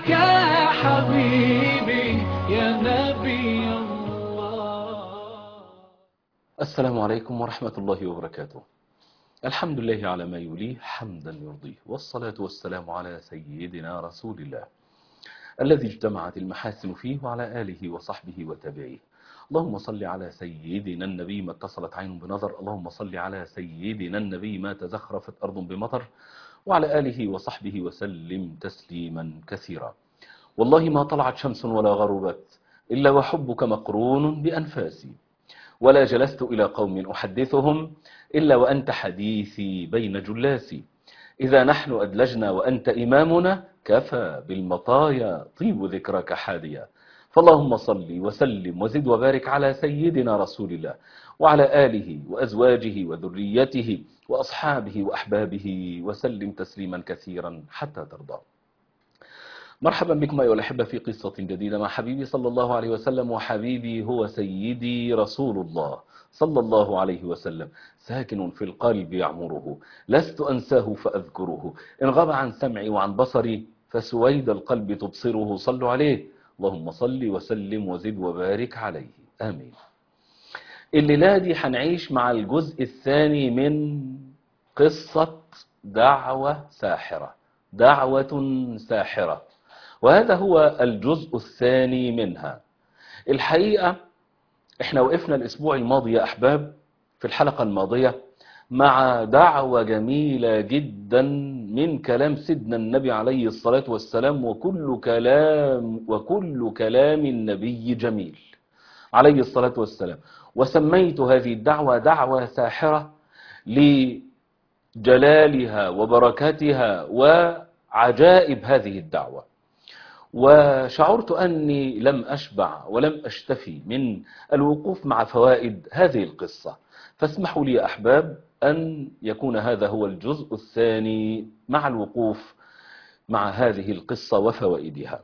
فداك يا حبيبي يا نبي الله السلام عليكم ورحمة الله وبركاته الحمد لله على ما يوليه حمدا يرضيه والصلاة والسلام على سيدنا رسول الله الذي اجتمعت المحاسن فيه وعلى آله وصحبه وتابعيه اللهم صل على سيدنا النبي ما اتصلت عين بنظر اللهم صل على سيدنا النبي ما تزخرفت أرض بمطر وعلى آله وصحبه وسلم تسليما كثيرا والله ما طلعت شمس ولا غربت إلا وحبك مقرون بأنفاسي ولا جلست إلى قوم أحدثهم إلا وأنت حديثي بين جلاسي إذا نحن أدلجنا وأنت إمامنا كفى بالمطايا طيب ذكرك حاديا فاللهم صل وسلم وزد وبارك على سيدنا رسول الله وعلى آله وأزواجه وذريته وأصحابه وأحبابه وسلم تسليما كثيرا حتى ترضى مرحبا بكم أيها الأحبة في قصة جديدة مع حبيبي صلى الله عليه وسلم وحبيبي هو سيدي رسول الله صلى الله عليه وسلم ساكن في القلب يعمره لست أنساه فأذكره إن غاب عن سمعي وعن بصري فسويد القلب تبصره صلوا عليه اللهم صل وسلم وزد وبارك عليه آمين الليلة دي هنعيش مع الجزء الثاني من قصة دعوة ساحرة دعوة ساحرة وهذا هو الجزء الثاني منها الحقيقة احنا وقفنا الاسبوع الماضي يا احباب في الحلقة الماضية مع دعوة جميلة جدا من كلام سيدنا النبي عليه الصلاة والسلام وكل كلام وكل كلام النبي جميل عليه الصلاة والسلام وسميت هذه الدعوة دعوة ساحرة لجلالها وبركتها وعجائب هذه الدعوة وشعرت أني لم أشبع ولم أشتفي من الوقوف مع فوائد هذه القصة فاسمحوا لي أحباب أن يكون هذا هو الجزء الثاني مع الوقوف مع هذه القصة وفوائدها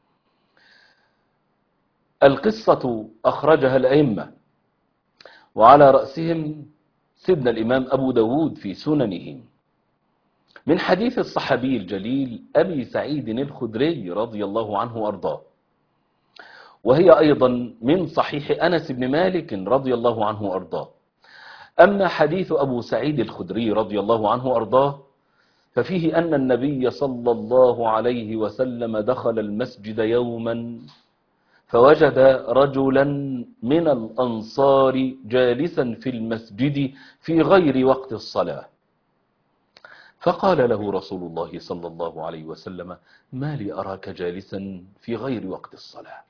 القصة أخرجها الأئمة وعلى رأسهم سيدنا الإمام أبو داود في سننه من حديث الصحابي الجليل أبي سعيد الخدري رضي الله عنه وأرضاه وهي أيضا من صحيح أنس بن مالك رضي الله عنه وأرضاه أما حديث أبو سعيد الخدري رضي الله عنه وأرضاه ففيه أن النبي صلى الله عليه وسلم دخل المسجد يوما فوجد رجلا من الأنصار جالسا في المسجد في غير وقت الصلاة فقال له رسول الله صلى الله عليه وسلم ما لي أراك جالسا في غير وقت الصلاة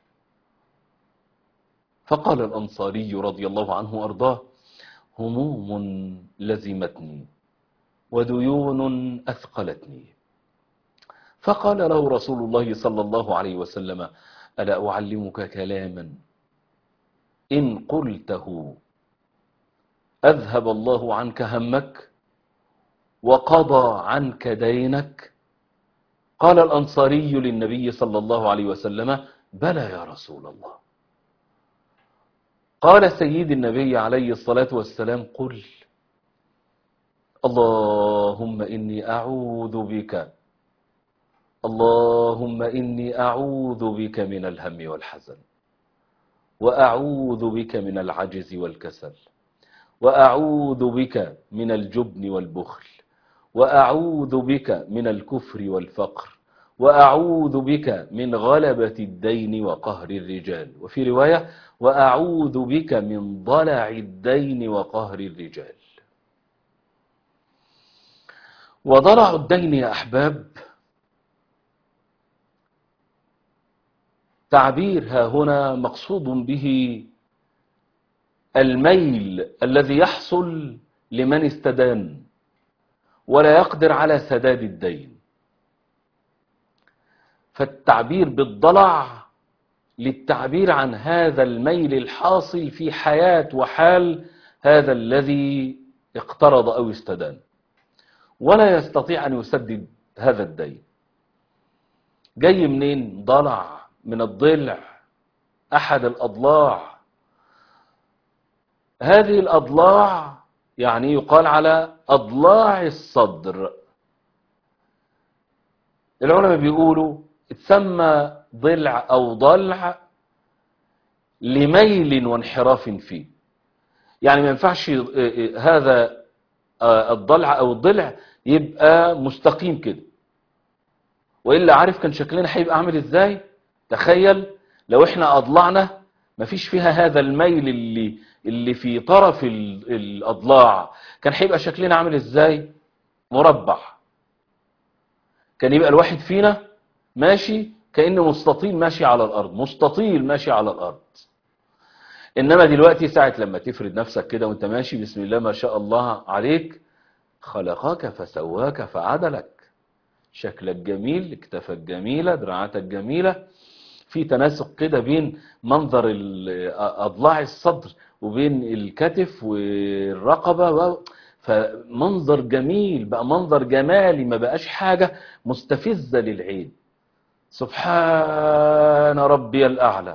فقال الأنصاري رضي الله عنه وأرضاه هموم لزمتني وديون أثقلتني فقال له رسول الله صلى الله عليه وسلم ألا أعلمك كلاما إن قلته أذهب الله عنك همك وقضى عنك دينك قال الأنصاري للنبي صلى الله عليه وسلم بلى يا رسول الله قال سيد النبي عليه الصلاة والسلام قل اللهم إني أعوذ بك اللهم إني أعوذ بك من الهم والحزن وأعوذ بك من العجز والكسل وأعوذ بك من الجبن والبخل وأعوذ بك من الكفر والفقر وأعوذ بك من غلبة الدين وقهر الرجال وفي رواية وأعوذ بك من ضلع الدين وقهر الرجال وضلع الدين يا أحباب تعبير ها هنا مقصود به الميل الذي يحصل لمن استدان ولا يقدر على سداد الدين فالتعبير بالضلع للتعبير عن هذا الميل الحاصل في حياة وحال هذا الذي اقترض أو استدان ولا يستطيع أن يسدد هذا الدين جاي منين ضلع من الضلع أحد الأضلاع هذه الأضلاع يعني يقال على أضلاع الصدر العلماء بيقولوا تسمى ضلع أو ضلع لميل وانحراف فيه يعني ما ينفعش هذا الضلع أو الضلع يبقى مستقيم كده وإلا عارف كان شكلنا هيبقى عامل إزاي تخيل لو إحنا أضلعنا مفيش فيها هذا الميل اللي اللي في طرف ال- الأضلاع كان هيبقى شكلنا عامل إزاي مربع كان يبقى الواحد فينا ماشي كأنه مستطيل ماشي على الأرض مستطيل ماشي على الأرض إنما دلوقتي ساعة لما تفرد نفسك كده وانت ماشي بسم الله ما شاء الله عليك خلقك فسواك فعدلك شكلك جميل اكتفك جميلة دراعاتك جميلة في تناسق كده بين منظر ال- أضلاع الصدر وبين الكتف والرقبة و- فمنظر جميل بقى منظر جمالي ما بقاش حاجة مستفزة للعين سبحان ربي الأعلى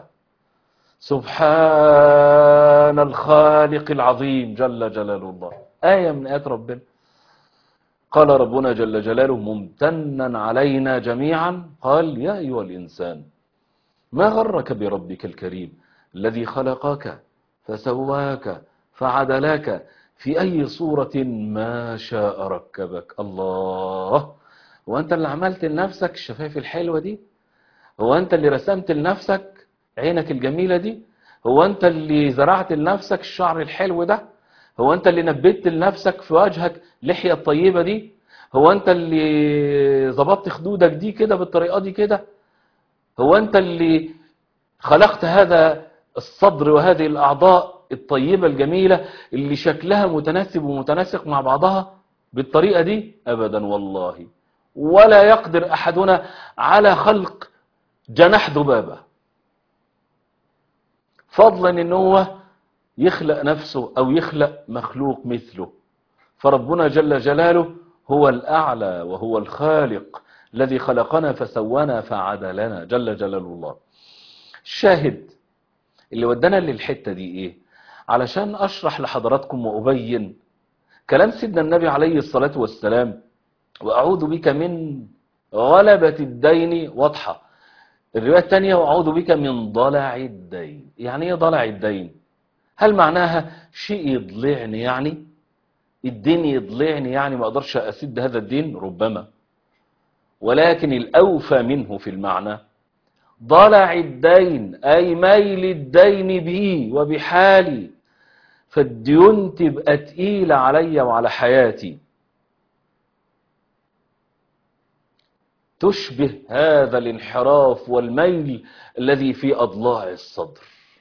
سبحان الخالق العظيم جل جلال الله آية من آيات ربنا قال ربنا جل جلاله ممتنا علينا جميعا قال يا أيها الإنسان ما غرك بربك الكريم الذي خلقك فسواك فعدلك في أي صورة ما شاء ركبك الله هو أنت اللي عملت لنفسك الشفايف الحلوة دي هو أنت اللي رسمت لنفسك عينك الجميلة دي هو أنت اللي زرعت لنفسك الشعر الحلو ده هو أنت اللي نبت لنفسك في وجهك لحية الطيبة دي هو أنت اللي ظبطت خدودك دي كده بالطريقة دي كده هو أنت اللي خلقت هذا الصدر وهذه الأعضاء الطيبة الجميلة اللي شكلها متناسب ومتناسق مع بعضها بالطريقة دي أبدا والله ولا يقدر أحدنا على خلق جناح ذبابة فضلا ان هو يخلق نفسه او يخلق مخلوق مثله فربنا جل جلاله هو الأعلى وهو الخالق الذي خلقنا فسوانا فعدلنا جل جلال الله الشاهد اللي ودنا للحتة دي ايه علشان اشرح لحضراتكم وابين كلام سيدنا النبي عليه الصلاة والسلام واعوذ بك من غلبة الدين واضحة الرواية الثانية واعوذ بك من ضلع الدين يعني ايه ضلع الدين هل معناها شيء يضلعني يعني الدين يضلعني يعني ما اقدرش اسد هذا الدين ربما ولكن الاوفى منه في المعنى ضلع الدين أي ميل الدين بي وبحالي فالديون تبقى تقيلة عليا وعلى حياتي تشبه هذا الانحراف والميل الذي في أضلاع الصدر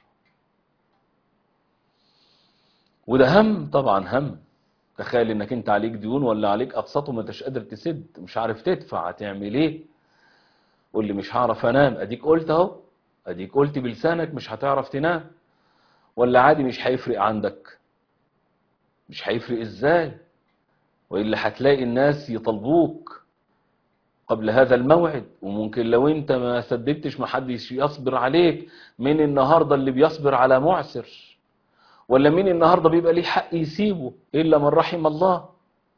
وده هم طبعا هم تخيل انك انت عليك ديون ولا عليك اقساط وما انتش قادر تسد مش عارف تدفع هتعمل ايه قول لي مش هعرف انام اديك قلت اهو اديك قلت بلسانك مش هتعرف تنام ولا عادي مش هيفرق عندك مش هيفرق ازاي والا هتلاقي الناس يطلبوك قبل هذا الموعد وممكن لو انت ما سددتش محدش يصبر عليك مين النهارده اللي بيصبر على معسر ولا مين النهارده بيبقى ليه حق يسيبه الا من رحم الله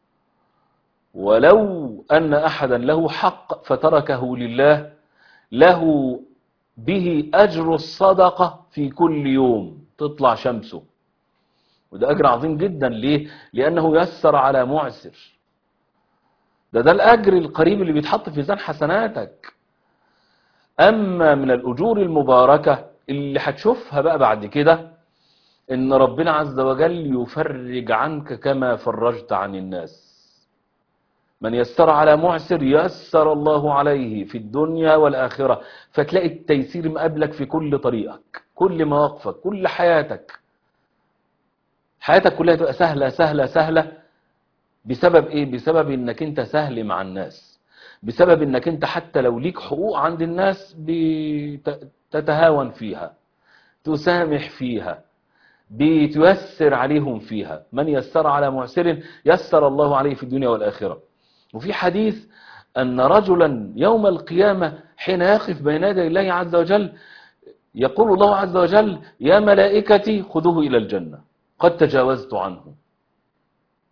ولو أن أحدا له حق فتركه لله له به أجر الصدقة في كل يوم تطلع شمسه وده أجر عظيم جدا ليه؟ لأنه يسر على معسر ده ده الأجر القريب اللي بيتحط في ميزان حسناتك أما من الأجور المباركة اللي هتشوفها بقى بعد كده إن ربنا عز وجل يفرج عنك كما فرجت عن الناس من يسر على معسر يسر الله عليه في الدنيا والآخرة فتلاقي التيسير مقابلك في كل طريقك كل مواقفك كل حياتك حياتك كلها تبقى سهلة سهلة سهلة بسبب ايه بسبب انك انت سهل مع الناس بسبب انك انت حتى لو ليك حقوق عند الناس بتتهاون فيها تسامح فيها بتيسر عليهم فيها من يسر على معسر يسر الله عليه في الدنيا والآخرة وفي حديث أن رجلا يوم القيامة حين يقف بين يدي الله عز وجل يقول الله عز وجل يا ملائكتي خذوه إلى الجنة قد تجاوزت عنه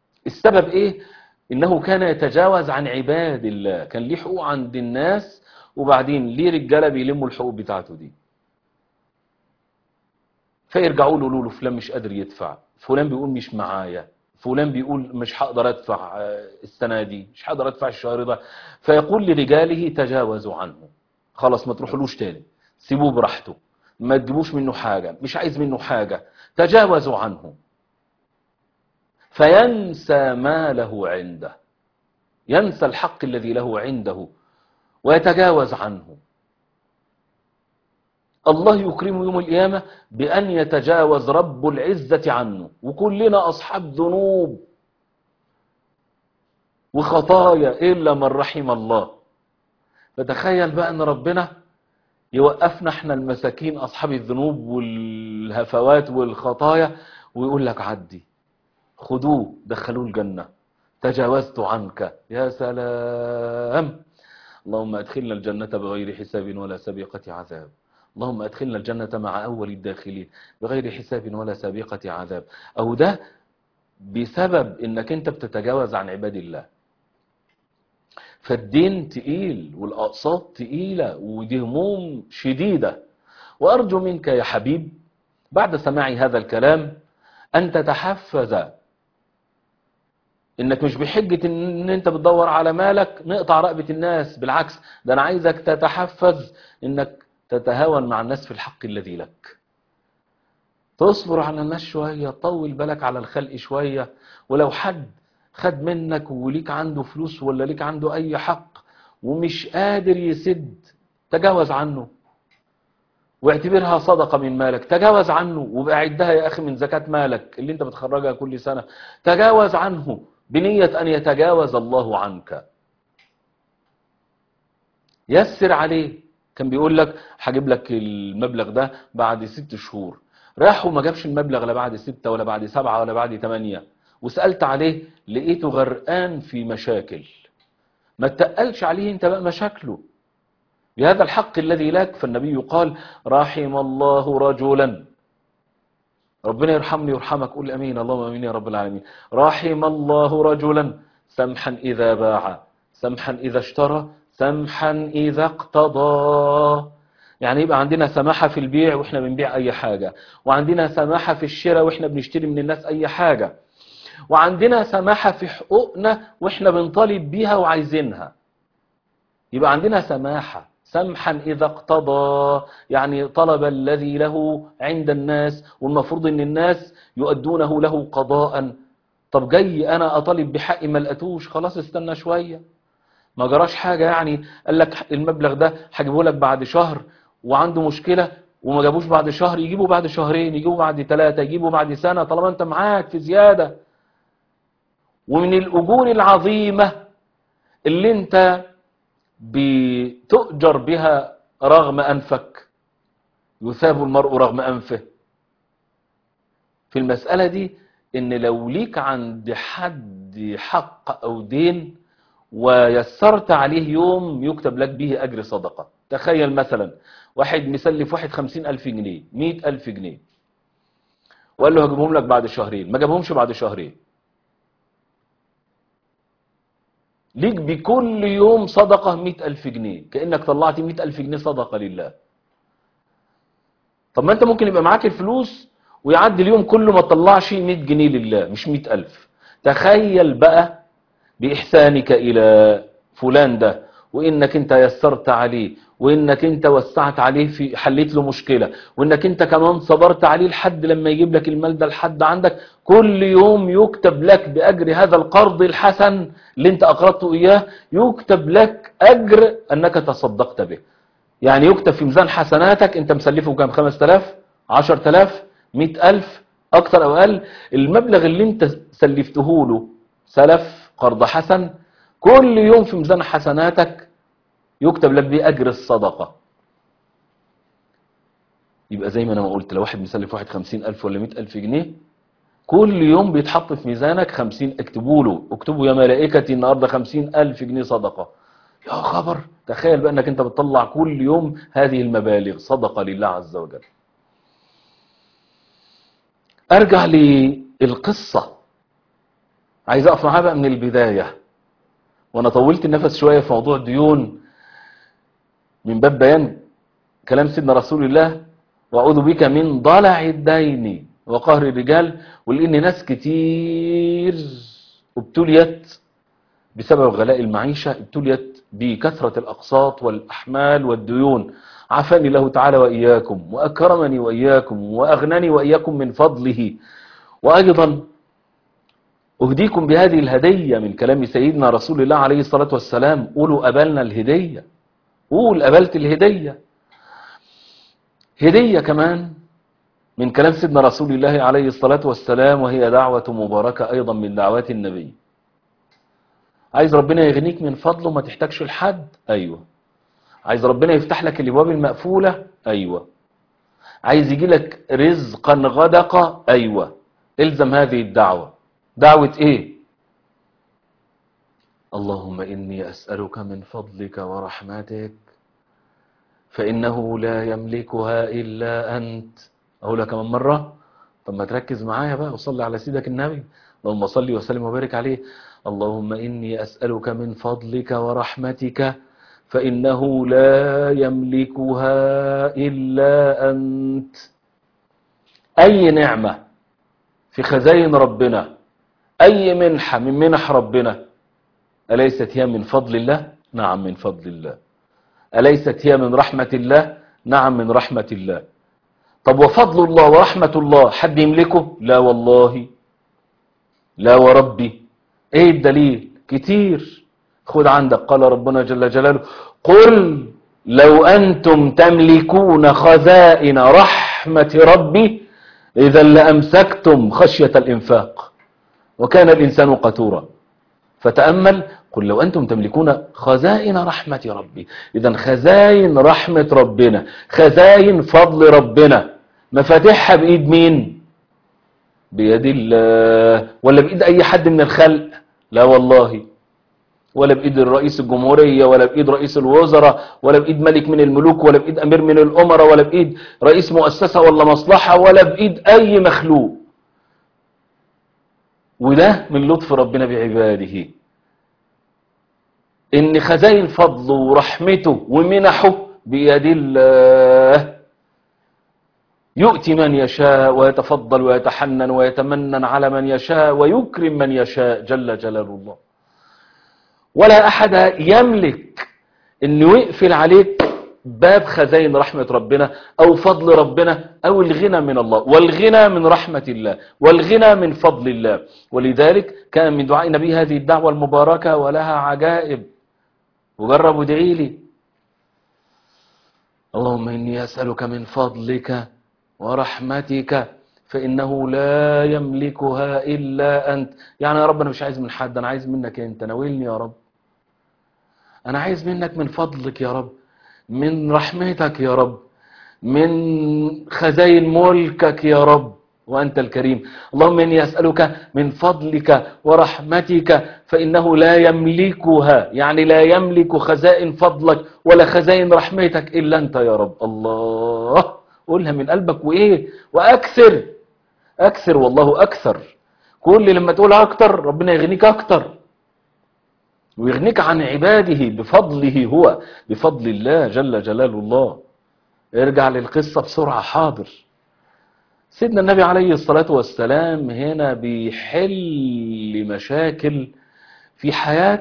السبب إيه؟ إنه كان يتجاوز عن عباد الله كان ليه حقوق عند الناس وبعدين ليه رجاله بيلموا الحقوق بتاعته دي فيرجعوا له يقولوا له فلان مش قادر يدفع فلان بيقول مش معايا فلان بيقول مش هقدر ادفع آه، السنه دي مش هقدر ادفع الشهر ده فيقول لرجاله تجاوزوا عنه خلاص ما تروحلوش تاني سيبوه براحته ما تجيبوش منه حاجه مش عايز منه حاجه تجاوزوا عنه فينسى ما له عنده ينسى الحق الذي له عنده ويتجاوز عنه الله يكرمه يوم القيامة بأن يتجاوز رب العزة عنه وكلنا أصحاب ذنوب وخطايا إلا من رحم الله فتخيل بقى أن ربنا يوقفنا احنا المساكين أصحاب الذنوب والهفوات والخطايا ويقول لك عدي خدوه دخلوه الجنة تجاوزت عنك يا سلام اللهم أدخلنا الجنة بغير حساب ولا سابقة عذاب اللهم أدخلنا الجنة مع أول الداخلين بغير حساب ولا سابقة عذاب أو ده بسبب إنك أنت بتتجاوز عن عباد الله فالدين تقيل والأقساط تقيلة ودي هموم شديدة وأرجو منك يا حبيب بعد سماع هذا الكلام أن تتحفز انك مش بحجة ان انت بتدور على مالك نقطع رقبة الناس بالعكس ده انا عايزك تتحفز انك تتهاون مع الناس في الحق الذي لك تصبر على الناس شوية طول بالك على الخلق شوية ولو حد خد منك وليك عنده فلوس ولا ليك عنده اي حق ومش قادر يسد تجاوز عنه واعتبرها صدقة من مالك تجاوز عنه وبأعدها يا أخي من زكاة مالك اللي انت بتخرجها كل سنة تجاوز عنه بنية أن يتجاوز الله عنك يسر عليه كان بيقول لك هجيب لك المبلغ ده بعد ست شهور راح وما جابش المبلغ لا بعد ستة ولا بعد سبعة ولا بعد تمانية وسألت عليه لقيته غرقان في مشاكل ما تقلش عليه انت بقى مشاكله بهذا الحق الذي لك فالنبي قال رحم الله رجلا ربنا يرحمني ويرحمك قول امين اللهم امين يا رب العالمين رحم الله رجلا سمحا اذا باع سمحا اذا اشترى سمحا اذا اقتضى يعني يبقى عندنا سماحة في البيع واحنا بنبيع اي حاجة وعندنا سماحة في الشراء واحنا بنشتري من الناس اي حاجة وعندنا سماحة في حقوقنا واحنا بنطالب بيها وعايزينها يبقى عندنا سماحة سمحا إذا اقتضى يعني طلب الذي له عند الناس والمفروض ان الناس يؤدونه له قضاء طب جاي انا اطالب بحقي ما لقيتوش خلاص استنى شوية ما جراش حاجة يعني قال لك المبلغ ده هجيبه لك بعد شهر وعنده مشكلة وما جابوش بعد شهر يجيبوا بعد شهرين يجيبوا بعد ثلاثة يجيبوا بعد سنة طالما انت معاك في زيادة ومن الأجور العظيمة اللي انت بتؤجر بها رغم أنفك يثاب المرء رغم أنفه في المسألة دي إن لو ليك عند حد حق أو دين ويسرت عليه يوم يكتب لك به أجر صدقة تخيل مثلا واحد مسلف واحد خمسين ألف جنيه مئة ألف جنيه وقال له هجيبهم لك بعد شهرين ما جابهمش بعد شهرين ليك بكل يوم صدقة مئة ألف جنيه كأنك طلعت مئة ألف جنيه صدقة لله طب ما انت ممكن يبقى معاك الفلوس ويعدي اليوم كله ما تطلعش 100 جنيه لله مش 100 ألف تخيل بقى بإحسانك إلى فلان ده وإنك انت يسرت عليه وإنك انت وسعت عليه في حليت له مشكلة وإنك انت كمان صبرت عليه لحد لما يجيب لك المال ده لحد عندك كل يوم يكتب لك بأجر هذا القرض الحسن اللي انت أقرضته إياه يكتب لك أجر أنك تصدقت به يعني يكتب في ميزان حسناتك انت مسلفه كام 5000 10000 100000 اكتر او اقل المبلغ اللي انت سلفته له سلف قرض حسن كل يوم في ميزان حسناتك يكتب لك بيه اجر الصدقة يبقى زي ما انا ما قلت لو واحد مسلف واحد 50000 ولا 100000 جنيه كل يوم بيتحط في ميزانك 50 اكتبوا له اكتبوا يا ملائكتي النهارده 50000 جنيه صدقة يا خبر تخيل بقى انك انت بتطلع كل يوم هذه المبالغ صدقة لله عز وجل ارجع للقصة عايز اقف معاها بقى من البداية وانا طولت النفس شوية في موضوع الديون من باب بيان كلام سيدنا رسول الله وأعوذ بك من ضلع الدين وقهر الرجال ولأن ناس كتير ابتليت بسبب غلاء المعيشة ابتليت بكثرة الأقساط والأحمال والديون عافاني الله تعالى وإياكم وأكرمني وإياكم وأغنني وإياكم من فضله وأيضا أهديكم بهذه الهدية من كلام سيدنا رسول الله عليه الصلاة والسلام قولوا أبلنا الهدية قول أبلت الهدية هدية كمان من كلام سيدنا رسول الله عليه الصلاة والسلام وهي دعوة مباركة أيضا من دعوات النبي عايز ربنا يغنيك من فضله ما تحتاجش لحد أيوة عايز ربنا يفتح لك الابواب المقفولة أيوة عايز يجي لك رزقا غدقا أيوة الزم هذه الدعوة دعوة ايه اللهم إني أسألك من فضلك ورحمتك فإنه لا يملكها إلا أنت أقولها كمان مرة طب ما تركز معايا بقى وصلي على سيدك النبي اللهم صل وسلم وبارك عليه اللهم إني أسألك من فضلك ورحمتك فإنه لا يملكها إلا أنت أي نعمة في خزائن ربنا أي منحة من منح ربنا أليست هي من فضل الله نعم من فضل الله أليست هي من رحمة الله نعم من رحمة الله طب وفضل الله ورحمة الله حد يملكه لا والله لا وربي ايه الدليل كتير خد عندك قال ربنا جل جلاله قل لو أنتم تملكون خزائن رحمة ربي إذا لأمسكتم خشية الإنفاق وكان الإنسان قتورا فتأمل قل لو أنتم تملكون خزائن رحمة ربي إذا خزائن رحمة ربنا خزائن فضل ربنا مفاتيحها بإيد مين بيد الله ولا بإيد أي حد من الخلق لا والله ولا بإيد الرئيس الجمهورية ولا بإيد رئيس الوزراء ولا بإيد ملك من الملوك ولا بإيد أمير من الأمراء ولا بإيد رئيس مؤسسة ولا مصلحة ولا بإيد أي مخلوق وده من لطف ربنا بعباده ان خزائن فضله ورحمته ومنحه بيد الله يؤتي من يشاء ويتفضل ويتحنن ويتمنن على من يشاء ويكرم من يشاء جل جلال الله ولا أحد يملك انه يقفل عليك باب خزائن رحمة ربنا أو فضل ربنا أو الغنى من الله والغنى من رحمة الله والغنى من فضل الله ولذلك كان من دعاء النبي هذه الدعوة المباركة ولها عجائب وجرب ادعي لي اللهم إني أسألك من فضلك ورحمتك فإنه لا يملكها إلا أنت يعني يا رب أنا مش عايز من حد أنا عايز منك أنت ناولني يا رب أنا عايز منك من فضلك يا رب من رحمتك يا رب من خزائن ملكك يا رب وأنت الكريم اللهم إني أسألك من فضلك ورحمتك فإنه لا يملكها يعني لا يملك خزائن فضلك ولا خزائن رحمتك إلا أنت يا رب الله قولها من قلبك وإيه وأكثر أكثر والله أكثر كل لما تقول أكتر ربنا يغنيك أكتر ويغنيك عن عباده بفضله هو بفضل الله جل جلال الله ارجع للقصة بسرعة حاضر سيدنا النبي عليه الصلاة والسلام هنا بيحل مشاكل في حياة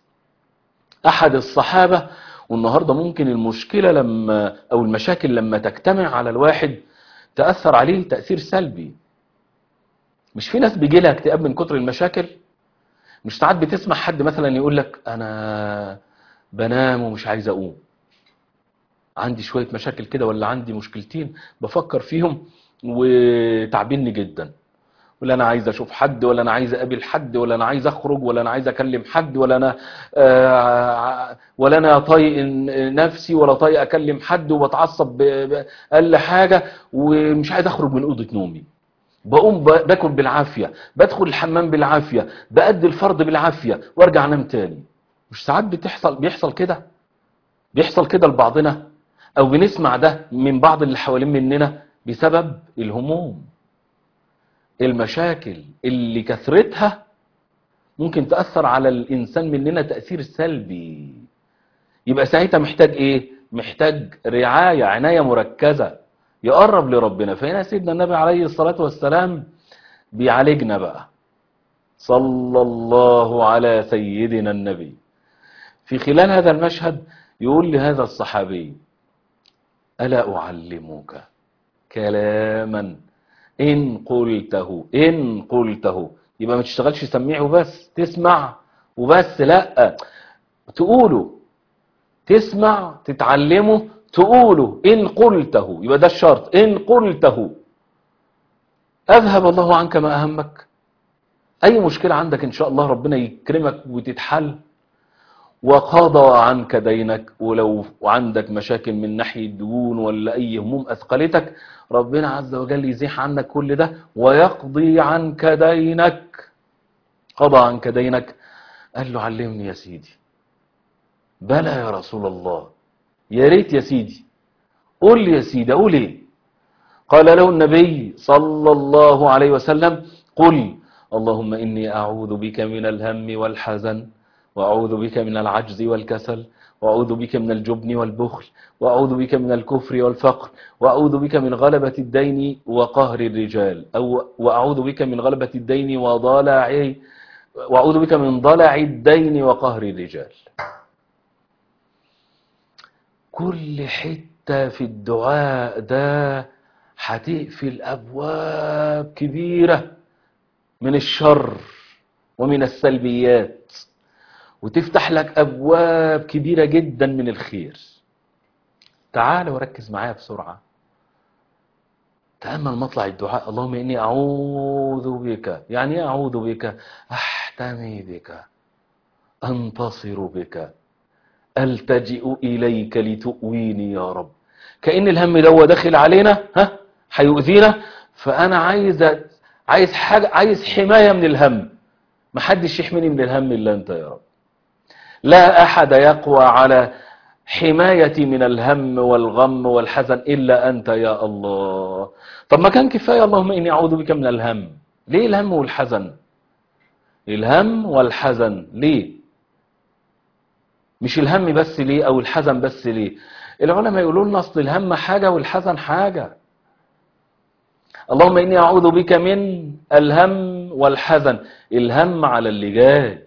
أحد الصحابة والنهاردة ممكن المشكلة لما أو المشاكل لما تجتمع على الواحد تأثر عليه تأثير سلبي مش في ناس بيجي لها اكتئاب من كتر المشاكل مش ساعات بتسمع حد مثلا يقول لك انا بنام ومش عايز اقوم عندي شوية مشاكل كده ولا عندي مشكلتين بفكر فيهم وتعبني جدا ولا انا عايز اشوف حد ولا انا عايز اقابل حد ولا انا عايز اخرج ولا انا عايز اكلم حد ولا انا آه ولا انا طايق نفسي ولا طايق اكلم حد وبتعصب باقل حاجه ومش عايز اخرج من اوضه نومي بقوم باكل بالعافيه بدخل الحمام بالعافيه بأدي الفرض بالعافيه وارجع انام تاني مش ساعات بتحصل بيحصل كده بيحصل كده لبعضنا او بنسمع ده من بعض اللي حوالين مننا بسبب الهموم المشاكل اللي كثرتها ممكن تأثر على الإنسان مننا تأثير سلبي يبقى ساعتها محتاج إيه؟ محتاج رعاية عناية مركزة يقرب لربنا فهنا سيدنا النبي عليه الصلاة والسلام بيعالجنا بقى صلى الله على سيدنا النبي في خلال هذا المشهد يقول لهذا الصحابي ألا أعلمك كلاما إن قلته إن قلته يبقى ما تشتغلش سميع وبس تسمع وبس لا تقوله تسمع تتعلمه تقوله إن قلته يبقى ده الشرط إن قلته أذهب الله عنك ما أهمك أي مشكلة عندك إن شاء الله ربنا يكرمك وتتحل وقضى عنك دينك ولو عندك مشاكل من ناحية ديون ولا أي هموم أثقلتك ربنا عز وجل يزيح عنك كل ده ويقضي عنك دينك قضى عنك دينك قال له علمني يا سيدي بلى يا رسول الله يا ريت يا سيدي قول لي يا سيدي أقول إيه قال له النبي صلى الله عليه وسلم قل اللهم إني أعوذ بك من الهم والحزن وأعوذ بك من العجز والكسل وأعوذ بك من الجبن والبخل وأعوذ بك من الكفر والفقر وأعوذ بك من غلبة الدين وقهر الرجال أو وأعوذ بك من غلبة الدين وضلع وأعوذ بك من ضلع الدين وقهر الرجال كل حتة في الدعاء ده هتقفل أبواب كبيرة من الشر ومن السلبيات وتفتح لك أبواب كبيرة جدا من الخير تعال وركز معايا بسرعة تأمل مطلع الدعاء اللهم إني أعوذ بك يعني إيه أعوذ بك أحتمي بك أنتصر بك ألتجئ إليك لتؤويني يا رب كأن الهم ده هو داخل علينا ها هيؤذينا فأنا عايز عايز حاجة عايز حماية من الهم محدش يحميني من الهم إلا أنت يا رب لا أحد يقوى على حمايتي من الهم والغم والحزن إلا أنت يا الله طب ما كان كفاية اللهم إني أعوذ بك من الهم ليه الهم والحزن الهم والحزن ليه مش الهم بس ليه أو الحزن بس ليه العلماء يقولون لنا أصل الهم حاجة والحزن حاجة اللهم إني أعوذ بك من الهم والحزن الهم على اللي جاي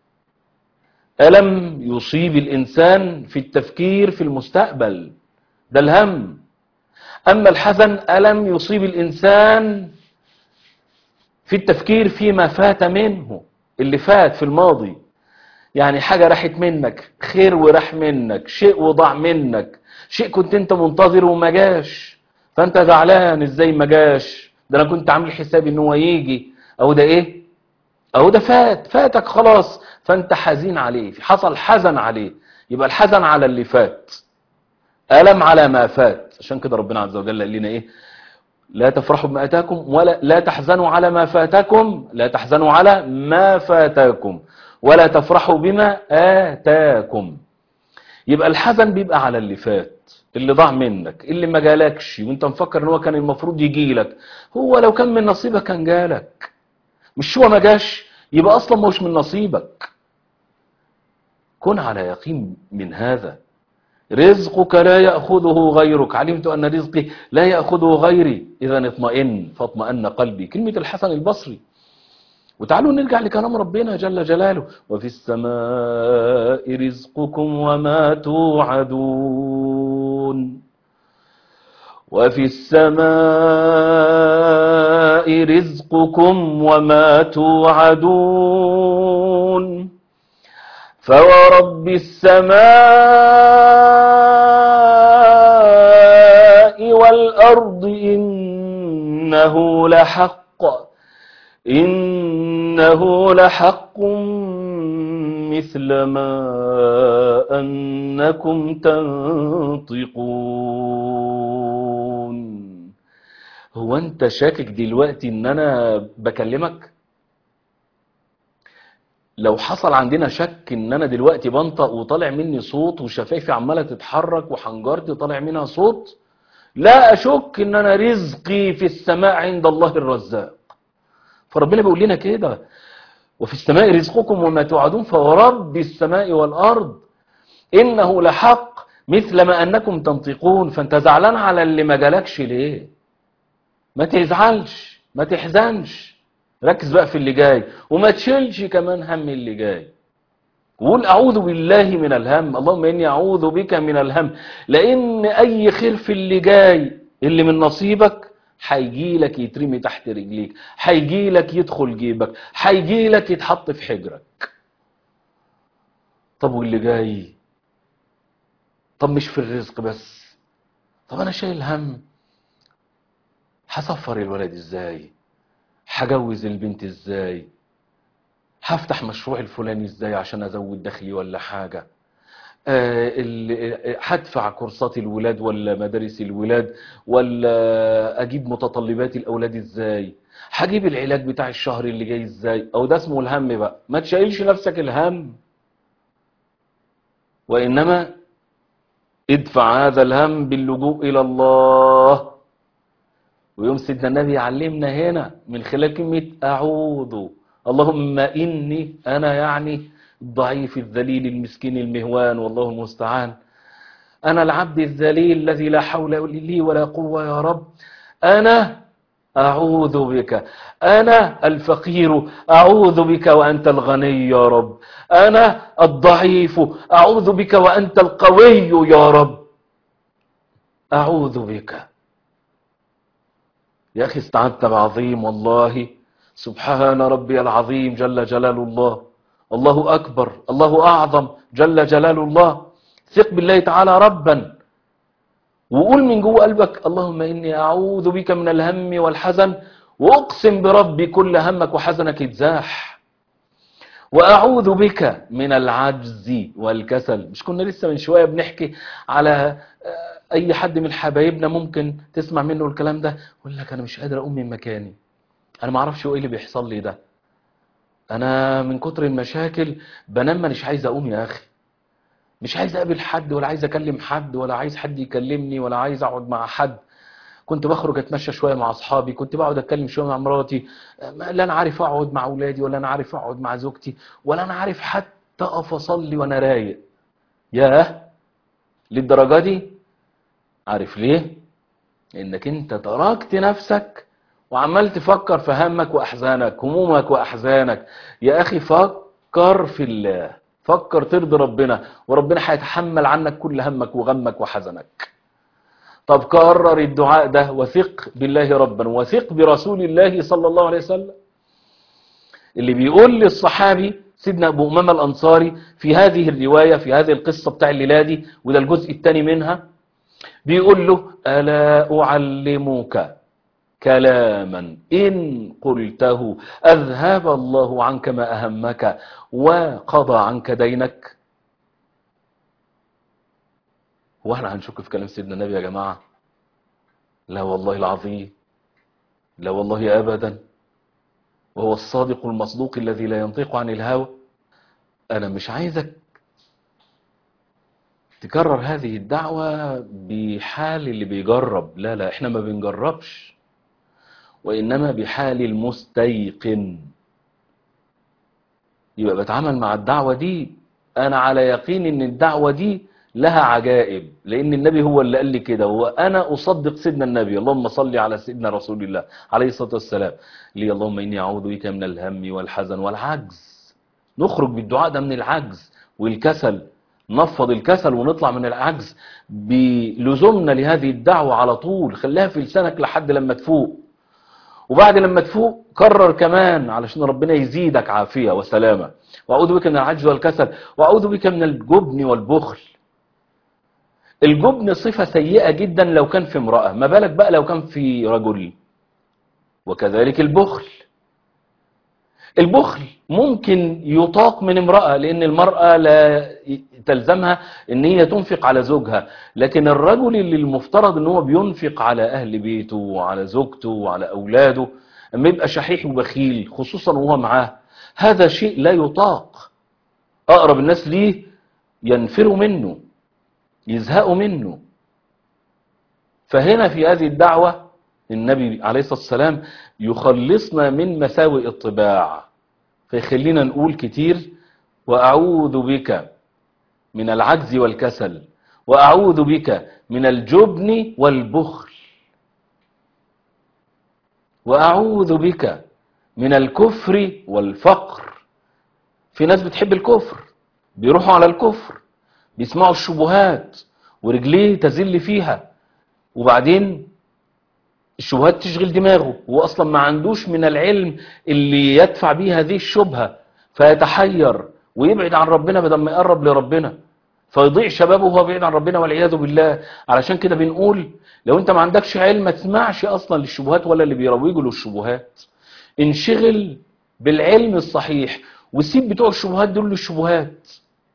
ألم يصيب الإنسان في التفكير في المستقبل ده الهم أما الحزن ألم يصيب الإنسان في التفكير فيما فات منه اللي فات في الماضي يعني حاجة راحت منك خير وراح منك شيء وضاع منك شيء كنت انت منتظر وما جاش فانت زعلان ازاي ما جاش ده انا كنت عامل حسابي ان هو يجي او ده ايه اهو ده فات فاتك خلاص فانت حزين عليه حصل حزن عليه يبقى الحزن على اللي فات ألم على ما فات عشان كده ربنا عز وجل قال لنا ايه لا تفرحوا بما اتاكم ولا لا تحزنوا على ما فاتكم لا تحزنوا على ما فاتكم ولا تفرحوا بما آتاكم يبقى الحزن بيبقى على اللي فات اللي ضاع منك اللي ما جالكش وانت مفكر ان هو كان المفروض يجي لك هو لو كان من نصيبك كان جالك مش هو ما جاش يبقى اصلا مش من نصيبك كن على يقين من هذا رزقك لا يأخذه غيرك علمت أن رزقي لا يأخذه غيري إذا اطمئن فاطمئن قلبي كلمة الحسن البصري وتعالوا نرجع لكلام ربنا جل جلاله وفي السماء رزقكم وما توعدون وفي السماء رزقكم وما توعدون فورب السماء والأرض إنه لحق إنه لحق مثل ما أنكم تنطقون هو أنت شاكك دلوقتي إن أنا بكلمك لو حصل عندنا شك إن أنا دلوقتي بنطق وطالع مني صوت وشفايفي عمالة تتحرك وحنجرتي طالع منها صوت لا أشك إن أنا رزقي في السماء عند الله الرزاق فربنا بيقول لنا كده وفي السماء رزقكم وما توعدون فورب السماء والأرض إنه لحق مثل ما أنكم تنطقون فأنت زعلان على اللي ما جالكش ليه ما تزعلش ما تحزنش ركز بقى في اللي جاي وما تشيلش كمان هم اللي جاي وقول أعوذ بالله من الهم اللهم إني أعوذ بك من الهم لأن أي خير في اللي جاي اللي من نصيبك هيجي لك يترمي تحت رجليك هيجي لك يدخل جيبك هيجي لك يتحط في حجرك طب واللي جاي طب مش في الرزق بس طب انا شايل هم هسفر الولد ازاي هجوز البنت ازاي هفتح مشروع الفلاني ازاي عشان ازود دخلي ولا حاجة آه، ال- هدفع كورسات الولاد ولا مدارس الولاد ولا اجيب متطلبات الاولاد ازاي هجيب العلاج بتاع الشهر اللي جاي ازاي او ده اسمه الهم بقى ما تشيلش نفسك الهم وانما ادفع هذا الهم باللجوء الى الله ويوم سيدنا النبي يعلمنا هنا من خلال كلمة أعوذ اللهم إني أنا يعني الضعيف الذليل المسكين المهوان والله المستعان أنا العبد الذليل الذي لا حول لي ولا قوة يا رب أنا أعوذ بك أنا الفقير أعوذ بك وأنت الغني يا رب أنا الضعيف أعوذ بك وأنت القوي يا رب أعوذ بك يا أخي استعنت بعظيم والله سبحان ربي العظيم جل جلال الله الله أكبر الله أعظم جل جلال الله ثق بالله تعالى ربا وقول من جوه قلبك اللهم إني أعوذ بك من الهم والحزن وأقسم بربي كل همك وحزنك يتزاح وأعوذ بك من العجز والكسل مش كنا لسه من شوية بنحكي على آه، أي حد من حبايبنا ممكن تسمع منه الكلام ده يقول لك أنا مش قادر أقوم من مكاني أنا ما أعرفش إيه اللي بيحصل لي ده أنا من كتر المشاكل بنام مش عايز أقوم يا أخي مش عايز أقابل حد ولا عايز أكلم حد ولا عايز حد يكلمني ولا عايز أقعد مع حد كنت بخرج اتمشى شويه مع اصحابي كنت بقعد اتكلم شويه مع مراتي ما- لا انا عارف اقعد مع اولادي ولا انا عارف اقعد مع زوجتي ولا انا عارف حتى اقف اصلي وانا رايق ياه للدرجه دي عارف ليه انك انت تركت نفسك وعمال تفكر في همك واحزانك همومك واحزانك يا اخي فكر في الله فكر ترضي ربنا وربنا هيتحمل عنك كل همك وغمك وحزنك طب كرر الدعاء ده وثق بالله ربا وثق برسول الله صلى الله عليه وسلم اللي بيقول للصحابي سيدنا ابو امامه الانصاري في هذه الروايه في هذه القصه بتاع الليله دي وده الجزء الثاني منها بيقول له الا اعلمك كلاما ان قلته اذهب الله عنك ما اهمك وقضى عنك دينك هو احنا هنشك في كلام سيدنا النبي يا جماعة لا والله العظيم لا والله أبدا وهو الصادق المصدوق الذي لا ينطق عن الهوى أنا مش عايزك تكرر هذه الدعوة بحال اللي بيجرب لا لا احنا ما بنجربش وإنما بحال المستيقن يبقى بتعامل مع الدعوة دي أنا على يقين إن الدعوة دي لها عجائب لأن النبي هو اللي قال لي كده وأنا أصدق سيدنا النبي اللهم صل على سيدنا رسول الله عليه الصلاة والسلام لي اللهم إني أعوذ بك من الهم والحزن والعجز نخرج بالدعاء ده من العجز والكسل نفض الكسل ونطلع من العجز بلزومنا لهذه الدعوة على طول خليها في لسانك لحد لما تفوق وبعد لما تفوق كرر كمان علشان ربنا يزيدك عافية وسلامة وأعوذ بك من العجز والكسل وأعوذ بك من الجبن والبخل الجبن صفة سيئة جدا لو كان في امرأة ما بالك بقى لو كان في رجل وكذلك البخل البخل ممكن يطاق من امرأة لأن المرأة لا تلزمها ان هي تنفق على زوجها لكن الرجل اللي المفترض ان هو بينفق على أهل بيته وعلى زوجته وعلى أولاده اما يبقى شحيح وبخيل خصوصا وهو معاه هذا شيء لا يطاق أقرب الناس ليه ينفروا منه يزهقوا منه فهنا في هذه الدعوة النبي عليه الصلاة والسلام يخلصنا من مساوئ الطباع فيخلينا نقول كتير وأعوذ بك من العجز والكسل وأعوذ بك من الجبن والبخل وأعوذ بك من الكفر والفقر في ناس بتحب الكفر بيروحوا على الكفر بيسمعوا الشبهات ورجليه تزل فيها وبعدين الشبهات تشغل دماغه هو اصلا ما عندوش من العلم اللي يدفع به هذه الشبهة فيتحير ويبعد عن ربنا بدل ما يقرب لربنا فيضيع شبابه وهو بعيد عن ربنا والعياذ بالله علشان كده بنقول لو انت ما عندكش علم ما تسمعش اصلا للشبهات ولا اللي بيروجوا للشبهات انشغل بالعلم الصحيح وسيب بتوع الشبهات دول للشبهات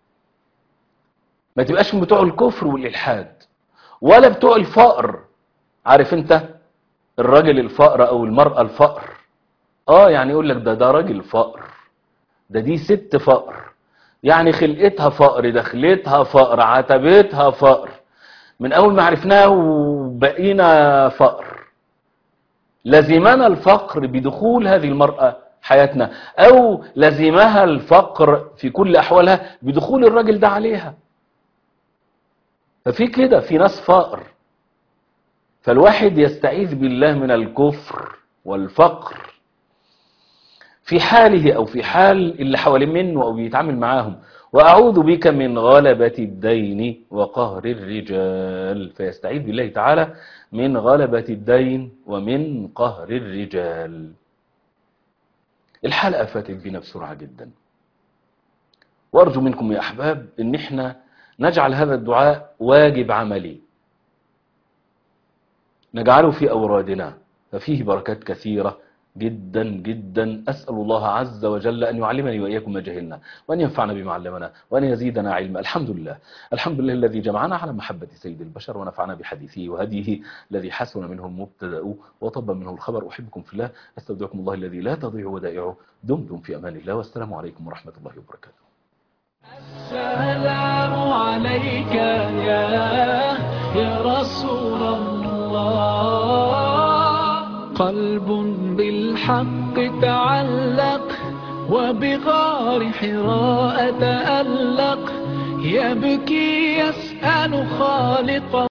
ما تبقاش من بتوع الكفر والإلحاد ولا بتوع الفقر عارف انت الراجل الفقر او المرأة الفقر اه يعني يقول لك ده ده راجل فقر ده دي ست فقر يعني خلقتها فقر دخلتها فقر عتبتها فقر من اول ما عرفناها وبقينا فقر لزمنا الفقر بدخول هذه المرأة حياتنا او لزمها الفقر في كل احوالها بدخول الراجل ده عليها ففي كده في ناس فقر فالواحد يستعيذ بالله من الكفر والفقر في حاله او في حال اللي حوالين منه او بيتعامل معاهم واعوذ بك من غلبة الدين وقهر الرجال فيستعيذ بالله تعالى من غلبة الدين ومن قهر الرجال الحلقة فاتت بنا بسرعة جدا وارجو منكم يا احباب ان احنا نجعل هذا الدعاء واجب عملي نجعله في أورادنا ففيه بركات كثيرة جدا جدا أسأل الله عز وجل أن يعلمني وإياكم ما جهلنا وأن ينفعنا بما علمنا وأن يزيدنا علما الحمد لله الحمد لله الذي جمعنا على محبة سيد البشر ونفعنا بحديثه وهديه الذي حسن منه المبتدأ وطب منه الخبر أحبكم في الله أستودعكم الله الذي لا تضيع ودائعه دمتم في أمان الله والسلام عليكم ورحمة الله وبركاته السلام عليك يا يا رسول الله قلب بالحق تعلق وبغار حراء تألق يبكي يسأل خالقه